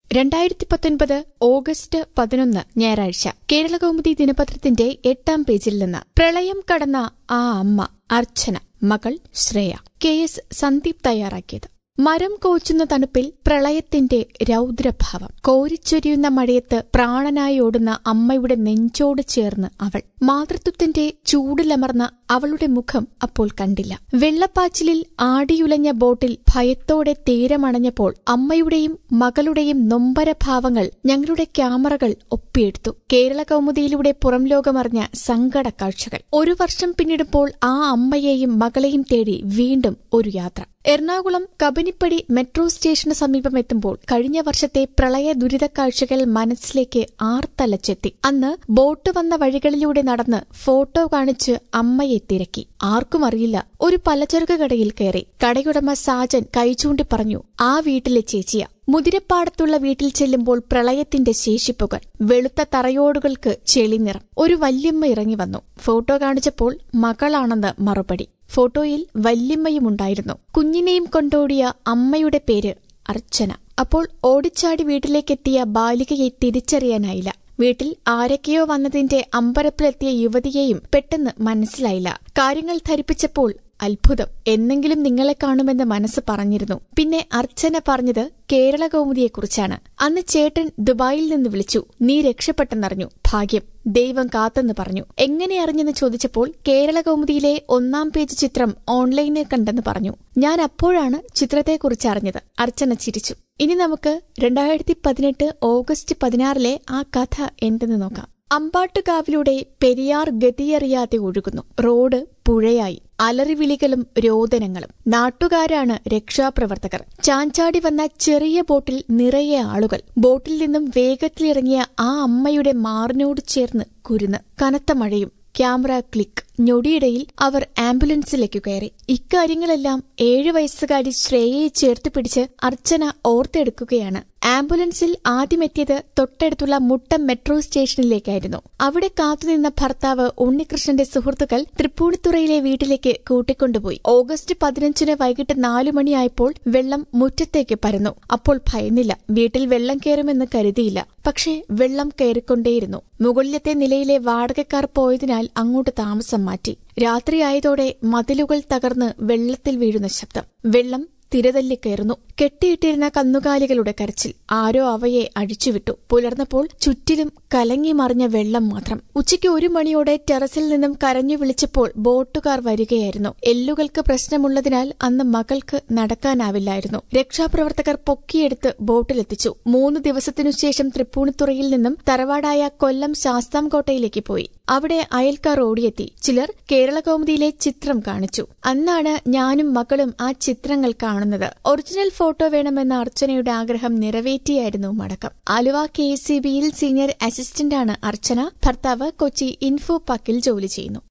രണ്ടായിരത്തി പത്തൊൻപത് ഓഗസ്റ്റ് പതിനൊന്ന് ഞായറാഴ്ച കേരളകൗമുദി ദിനപത്രത്തിന്റെ എട്ടാം പേജിൽ നിന്ന് പ്രളയം കടന്ന ആ അമ്മ അർച്ചന മകൾ ശ്രേയ കെ എസ് സന്ദീപ് തയ്യാറാക്കിയത് മരം കോച്ചുന്ന തണുപ്പിൽ പ്രളയത്തിന്റെ രൗദ്രഭാവം കോരിച്ചൊരിയുന്ന മഴയത്ത് പ്രാണനായി ഓടുന്ന അമ്മയുടെ നെഞ്ചോട് ചേർന്ന് അവൾ മാതൃത്വത്തിന്റെ ചൂടിലമർന്ന അവളുടെ മുഖം അപ്പോൾ കണ്ടില്ല വെള്ളപ്പാച്ചിലിൽ ആടിയുലഞ്ഞ ബോട്ടിൽ ഭയത്തോടെ തീരമണഞ്ഞപ്പോൾ അമ്മയുടെയും മകളുടെയും നൊമ്പരഭാവങ്ങൾ ഞങ്ങളുടെ ക്യാമറകൾ ഒപ്പിയെടുത്തു കേരള കൗമുദിയിലൂടെ പുറം ലോകമറിഞ്ഞ സങ്കട കാഴ്ചകൾ ഒരു വർഷം പിന്നിടുമ്പോൾ ആ അമ്മയെയും മകളെയും തേടി വീണ്ടും ഒരു യാത്ര എറണാകുളം കബനിപ്പടി മെട്രോ സ്റ്റേഷന് സമീപം എത്തുമ്പോൾ കഴിഞ്ഞ വർഷത്തെ പ്രളയ ദുരിത കാഴ്ചകൾ മനസ്സിലേക്ക് ആർത്തലച്ചെത്തി അന്ന് ബോട്ട് വന്ന വഴികളിലൂടെ നടന്ന് ഫോട്ടോ കാണിച്ച് അമ്മയെ തിരക്കി ആർക്കും അറിയില്ല ഒരു പലചരക്ക് കടയിൽ കയറി കടയുടമ സാജൻ കൈചൂണ്ടി പറഞ്ഞു ആ വീട്ടിലെ ചേച്ചിയ മുതിരപ്പാടത്തുള്ള വീട്ടിൽ ചെല്ലുമ്പോൾ പ്രളയത്തിന്റെ ശേഷിപ്പുകൾ വെളുത്ത തറയോടുകൾക്ക് ചെളിനിറം ഒരു വല്യമ്മ ഇറങ്ങി വന്നു ഫോട്ടോ കാണിച്ചപ്പോൾ മകളാണെന്ന് മറുപടി ഫോട്ടോയിൽ വല്യമ്മയുമുണ്ടായിരുന്നു കുഞ്ഞിനെയും കൊണ്ടോടിയ അമ്മയുടെ പേര് അർച്ചന അപ്പോൾ ഓടിച്ചാടി വീട്ടിലേക്കെത്തിയ ബാലികയെ തിരിച്ചറിയാനായില്ല വീട്ടിൽ ആരൊക്കെയോ വന്നതിന്റെ അമ്പരപ്പിലെത്തിയ യുവതിയെയും പെട്ടെന്ന് മനസ്സിലായില്ല കാര്യങ്ങൾ ധരിപ്പിച്ചപ്പോൾ അത്ഭുതം എന്നെങ്കിലും നിങ്ങളെ കാണുമെന്ന് മനസ്സ് പറഞ്ഞിരുന്നു പിന്നെ അർച്ചന പറഞ്ഞത് കേരള കൗമുദിയെക്കുറിച്ചാണ് അന്ന് ചേട്ടൻ ദുബായിൽ നിന്ന് വിളിച്ചു നീ രക്ഷപ്പെട്ടെന്നറിഞ്ഞു ഭാഗ്യം ദൈവം കാത്തെന്ന് പറഞ്ഞു എങ്ങനെ അറിഞ്ഞെന്ന് ചോദിച്ചപ്പോൾ കേരള കൗമുദിയിലെ ഒന്നാം പേജ് ചിത്രം ഓൺലൈനിൽ കണ്ടെന്ന് പറഞ്ഞു ഞാൻ അപ്പോഴാണ് ചിത്രത്തെക്കുറിച്ച് അറിഞ്ഞത് അർച്ചന ചിരിച്ചു ഇനി നമുക്ക് രണ്ടായിരത്തി പതിനെട്ട് ഓഗസ്റ്റ് പതിനാറിലെ ആ കഥ എന്തെന്ന് നോക്കാം അമ്പാട്ടുകാവിലൂടെ പെരിയാർ ഗതിയറിയാതെ ഒഴുകുന്നു റോഡ് പുഴയായി അലറിവിളികളും രോദനങ്ങളും നാട്ടുകാരാണ് രക്ഷാപ്രവർത്തകർ ചാഞ്ചാടി വന്ന ചെറിയ ബോട്ടിൽ നിറയെ ആളുകൾ ബോട്ടിൽ നിന്നും വേഗത്തിലിറങ്ങിയ ആ അമ്മയുടെ മാറിനോട് ചേർന്ന് കുരുന്ന് കനത്ത മഴയും ക്യാമറ ക്ലിക്ക് ഞൊടിയിടയിൽ അവർ ആംബുലൻസിലേക്ക് കയറി ഇക്കാര്യങ്ങളെല്ലാം ഏഴു വയസ്സുകാരി ശ്രേയയെ ചേർത്ത് പിടിച്ച് അർച്ചന ഓർത്തെടുക്കുകയാണ് ആംബുലൻസിൽ ആദ്യമെത്തിയത് തൊട്ടടുത്തുള്ള മുട്ടം മെട്രോ സ്റ്റേഷനിലേക്കായിരുന്നു അവിടെ കാത്തുനിന്ന ഭർത്താവ് ഉണ്ണികൃഷ്ണന്റെ സുഹൃത്തുക്കൾ തൃപ്പൂണിത്തുറയിലെ വീട്ടിലേക്ക് കൂട്ടിക്കൊണ്ടുപോയി ഓഗസ്റ്റ് പതിനഞ്ചിന് വൈകിട്ട് നാലു മണിയായപ്പോൾ വെള്ളം മുറ്റത്തേക്ക് പരന്നു അപ്പോൾ ഭയന്നില്ല വീട്ടിൽ വെള്ളം കയറുമെന്ന് കരുതിയില്ല പക്ഷേ വെള്ളം കയറിക്കൊണ്ടേയിരുന്നു മുകളിലത്തെ നിലയിലെ വാടകക്കാർ പോയതിനാൽ അങ്ങോട്ട് താമസം മാറ്റി രാത്രിയായതോടെ മതിലുകൾ തകർന്ന് വെള്ളത്തിൽ വീഴുന്ന ശബ്ദം വെള്ളം തിരതല്ലി കയറുന്നു കെട്ടിയിട്ടിരുന്ന കന്നുകാലികളുടെ കരച്ചിൽ ആരോ അവയെ അഴിച്ചുവിട്ടു പുലർന്നപ്പോൾ ചുറ്റിലും കലങ്ങി മറിഞ്ഞ വെള്ളം മാത്രം ഉച്ചയ്ക്ക് ഒരു മണിയോടെ ടെറസിൽ നിന്നും കരഞ്ഞു വിളിച്ചപ്പോൾ ബോട്ടുകാർ വരികയായിരുന്നു എല്ലുകൾക്ക് പ്രശ്നമുള്ളതിനാൽ അന്ന് മകൾക്ക് നടക്കാനാവില്ലായിരുന്നു രക്ഷാപ്രവർത്തകർ പൊക്കിയെടുത്ത് ബോട്ടിലെത്തിച്ചു മൂന്ന് ദിവസത്തിനു ശേഷം തൃപ്പൂണിത്തുറയിൽ നിന്നും തറവാടായ കൊല്ലം ശാസ്താംകോട്ടയിലേക്ക് പോയി അവിടെ അയൽക്കാർ ഓടിയെത്തി ചിലർ കേരള കൗമുദിയിലെ ചിത്രം കാണിച്ചു അന്നാണ് ഞാനും മകളും ആ ചിത്രങ്ങൾ കാണുന്നത് ഒറിജിനൽ ഫോട്ടോ വേണമെന്ന അർച്ചനയുടെ ആഗ്രഹം നിറവേറ്റിയായിരുന്നു മടക്കം ആലുവ കെ എസ് സി ബിയിൽ സീനിയർ അസിസ്റ്റന്റാണ് അർച്ചന ഭർത്താവ് കൊച്ചി ഇൻഫോ പാക്കിൽ ജോലി ചെയ്യുന്നു